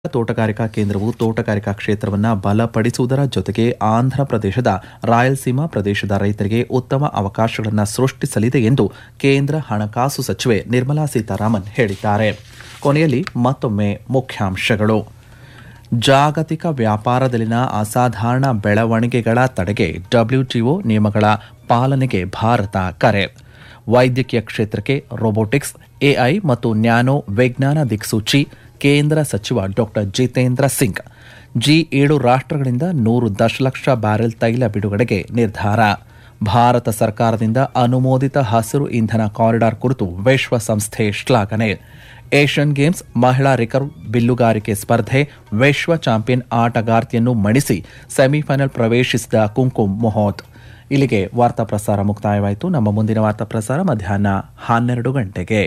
ತೋಟಗಾರಿಕಾ ಕೇಂದ್ರವು ತೋಟಗಾರಿಕಾ ಕ್ಷೇತ್ರವನ್ನು ಬಲಪಡಿಸುವುದರ ಜೊತೆಗೆ ಆಂಧ್ರ ಪ್ರದೇಶದ ರಾಯಲಸೀಮಾ ಪ್ರದೇಶದ ರೈತರಿಗೆ ಉತ್ತಮ ಅವಕಾಶಗಳನ್ನು ಸೃಷ್ಟಿಸಲಿದೆ ಎಂದು ಕೇಂದ್ರ ಹಣಕಾಸು ಸಚಿವೆ ನಿರ್ಮಲಾ ಸೀತಾರಾಮನ್ ಹೇಳಿದ್ದಾರೆ ಕೊನೆಯಲ್ಲಿ ಮತ್ತೊಮ್ಮೆ ಮುಖ್ಯಾಂಶಗಳು ಜಾಗತಿಕ ವ್ಯಾಪಾರದಲ್ಲಿನ ಅಸಾಧಾರಣ ಬೆಳವಣಿಗೆಗಳ ತಡೆಗೆ ಡಬ್ಲ್ಯೂಟಿಒ ನಿಯಮಗಳ ಪಾಲನೆಗೆ ಭಾರತ ಕರೆ ವೈದ್ಯಕೀಯ ಕ್ಷೇತ್ರಕ್ಕೆ ರೋಬೋಟಿಕ್ಸ್ ಎಐ ಮತ್ತು ನ್ಯಾನೋ ವಿಜ್ಞಾನ ದಿಕ್ಸೂಚಿ ಕೇಂದ್ರ ಸಚಿವ ಡಾಕ್ಟರ್ ಜಿತೇಂದ್ರ ಸಿಂಗ್ ಜಿ ಏಳು ರಾಷ್ಟ್ರಗಳಿಂದ ನೂರು ದಶಲಕ್ಷ ಬ್ಯಾರೆಲ್ ತೈಲ ಬಿಡುಗಡೆಗೆ ನಿರ್ಧಾರ ಭಾರತ ಸರ್ಕಾರದಿಂದ ಅನುಮೋದಿತ ಹಸಿರು ಇಂಧನ ಕಾರಿಡಾರ್ ಕುರಿತು ವಿಶ್ವಸಂಸ್ಥೆ ಶ್ಲಾಘನೆ ಏಷ್ಯನ್ ಗೇಮ್ಸ್ ಮಹಿಳಾ ರಿಕರ್ವ್ ಬಿಲ್ಲುಗಾರಿಕೆ ಸ್ಪರ್ಧೆ ವಿಶ್ವ ಚಾಂಪಿಯನ್ ಆಟಗಾರ್ತಿಯನ್ನು ಮಣಿಸಿ ಸೆಮಿಫೈನಲ್ ಪ್ರವೇಶಿಸಿದ ಕುಂಕುಮ್ ಮೊಹೋತ್ ಇಲ್ಲಿಗೆ ವಾರ್ತಾ ಪ್ರಸಾರ ಮುಕ್ತಾಯವಾಯಿತು ನಮ್ಮ ಮುಂದಿನ ವಾರ್ತಾ ಪ್ರಸಾರ ಮಧ್ಯಾಹ್ನ ಹನ್ನೆರಡು ಗಂಟೆಗೆ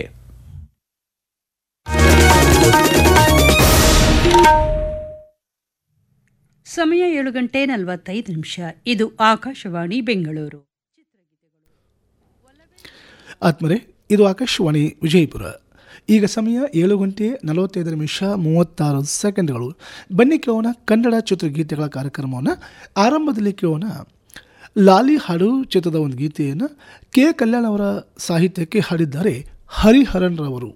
ಸಮಯ ಏಳು ಗಂಟೆ ನಲವತ್ತೈದು ನಿಮಿಷ ಇದು ಆಕಾಶವಾಣಿ ಬೆಂಗಳೂರು ಆತ್ಮರೆ ಇದು ಆಕಾಶವಾಣಿ ವಿಜಯಪುರ ಈಗ ಸಮಯ ಏಳು ಗಂಟೆ ನಲವತ್ತೈದು ನಿಮಿಷ ಮೂವತ್ತಾರು ಸೆಕೆಂಡ್ಗಳು ಬನ್ನಿ ಕೇಳೋಣ ಕನ್ನಡ ಚಿತ್ರಗೀತೆಗಳ ಕಾರ್ಯಕ್ರಮವನ್ನು ಆರಂಭದಲ್ಲಿ ಕೇಳೋಣ ಲಾಲಿ ಹಾಡು ಚಿತ್ರದ ಒಂದು ಗೀತೆಯನ್ನು ಕೆ ಕಲ್ಯಾಣ್ ಅವರ ಸಾಹಿತ್ಯಕ್ಕೆ ಹಾಡಿದ್ದಾರೆ ಹರಿಹರನ್ ರವರು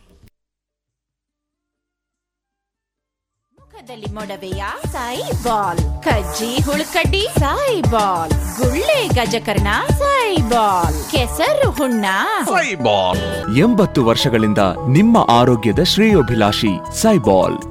ಮುಖದಲ್ಲಿ ಮೊಡವೆಯ ಸಾಯಿ ಬಾಲ್ ಕಜ್ಜಿ ಹುಳುಕಡ್ಡಿ ಸಾಯಿ ಬಾಲ್ ಗುಳ್ಳೆ ಗಜಕರ್ಣ ಸಾಯಿ ಬಾಲ್ ಕೆಸರು ಹುಣ್ಣ ಎಂಬತ್ತು ವರ್ಷಗಳಿಂದ ನಿಮ್ಮ ಆರೋಗ್ಯದ ಶ್ರೇಯೋಭಿಲಾಷಿ ಸೈಬಾಲ್